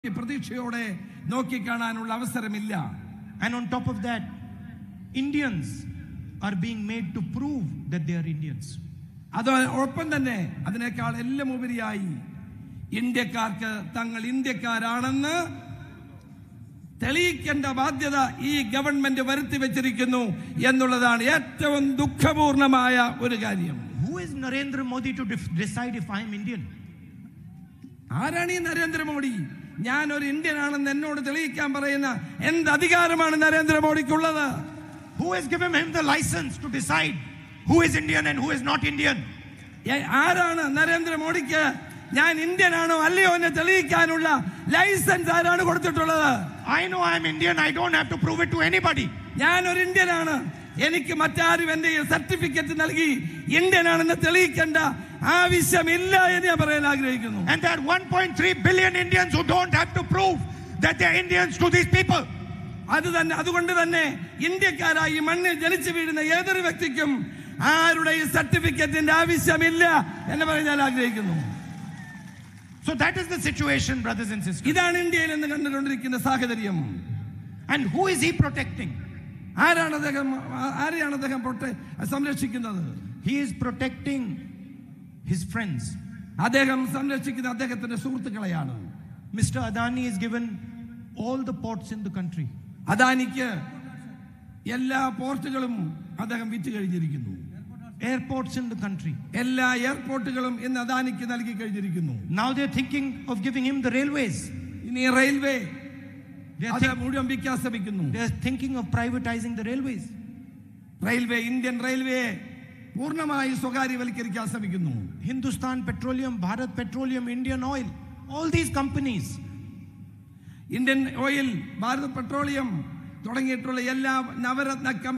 പ്രതീക്ഷയോടെ നോക്കിക്കാണാനുള്ള അവസരമില്ല And on top of that, Indians are being made to prove that they are Indians. അത് ഒപ്പം തന്നെ അതിനേക്കാൾ എല്ലാം ഉപരിയായി ഇന്ത്യക്കാർക്ക് തങ്ങൾ ഇന്ത്യക്കാരാണെന്ന് തെളിയിക്കേണ്ട ബാധ്യത ഈ ഗവൺമെന്റ് വരുത്തി വെച്ചിരിക്കുന്നു എന്നുള്ളതാണ് ഏറ്റവും ദുഃഖപൂർണമായ ഒരു കാര്യം Who is Narendra Modi to def- decide if I am Indian? ആരാണ് ഈ നരേന്ദ്രമോദി ഞാൻ ഒരു ഇന്ത്യൻ ആണെന്ന് എന്നോട് തെളിയിക്കാൻ പറയുന്ന എന്ത് അധികാരമാണ് നരേന്ദ്രമോദിക്കുള്ളത് Who has given him the license to decide who is Indian and who is not Indian? ഏ- ആരാണ് നരേന്ദ്രമോദിക്ക് ഞാൻ ഇന്ത്യൻ ആണോ അല്ലയോ എന്ന് തെളിയിക്കാനുള്ള ലൈസൻസ് ആരാണ് കൊടുത്തിട്ടുള്ളത് I know I am Indian, I don't have to prove it to anybody. ഞാൻ ഒരു ഇന്ത്യനാണ് എനിക്ക് മറ്റാരും എന്റെ സർട്ടിഫിക്കറ്റ് നൽകി ഇന്ത്യൻ ആണെന്ന് തെളിയിക്കേണ്ട ആവശ്യമില്ല എന്ന് ഞാൻ പറയാൻ ആഗ്രഹിക്കുന്നു And there are 1.3 billion Indians who don't have to prove that they are Indians to these people. അത് തന്നെ അതുകൊണ്ട് തന്നെ ഇന്ത്യക്കാരായി മണ്ണിൽ ജനിച്ചു വീഴുന്ന ഏതൊരു വ്യക്തിക്കും ആരുടെയും സർട്ടിഫിക്കറ്റിന്റെ ആവശ്യമില്ല എന്ന് പറയാൻ ഞാൻ ആഗ്രഹിക്കുന്നു So that is the situation, brothers and sisters. ഇതാണ് ഇന്ത്യയിൽ നിന്ന് കണ്ടുകൊണ്ടിരിക്കുന്ന സാഹചര്യം And who is he protecting? ആരാണ് അദ്ദേഹം ആ- ആരെയാണ് അദ്ദേഹം പ്രൊട്ടെ- സംരക്ഷിക്കുന്നത് He is protecting his friends. അദ്ദേഹം സംരക്ഷിക്കുന്ന അദ്ദേഹത്തിന്റെ സുഹൃത്തുക്കളെയാണ് Mr. Adani is given all the ports in the country. അദാനിക്ക് എല്ലാ പോർട്ടുകളും അദ്ദേഹം വിറ്റ് കഴിഞ്ഞിരിക്കുന്നു Airports in the country. എല്ലാ എയർപോർട്ടുകളും ഇന്ന് അദാനിക്ക് നൽകി കഴിഞ്ഞിരിക്കുന്നു Now they're thinking of giving him the railways. ഇനി റെയിൽവേ They're, അത് think- മുഴുവൻ വിൽക്കാൻ ശ്രമിക്കുന്നു they're thinking of privatizing the railways. Railway Indian railway പൂർണ്ണമായി സ്വകാര്യവൽക്കരിക്കാൻ ശ്രമിക്കുന്നു Hindustan Petroleum, Bharat Petroleum, Indian Oil, all these companies. Indian oil Bharat petroleum തുടങ്ങിയിട്ടുള്ള എല്ലാ നവരത്ന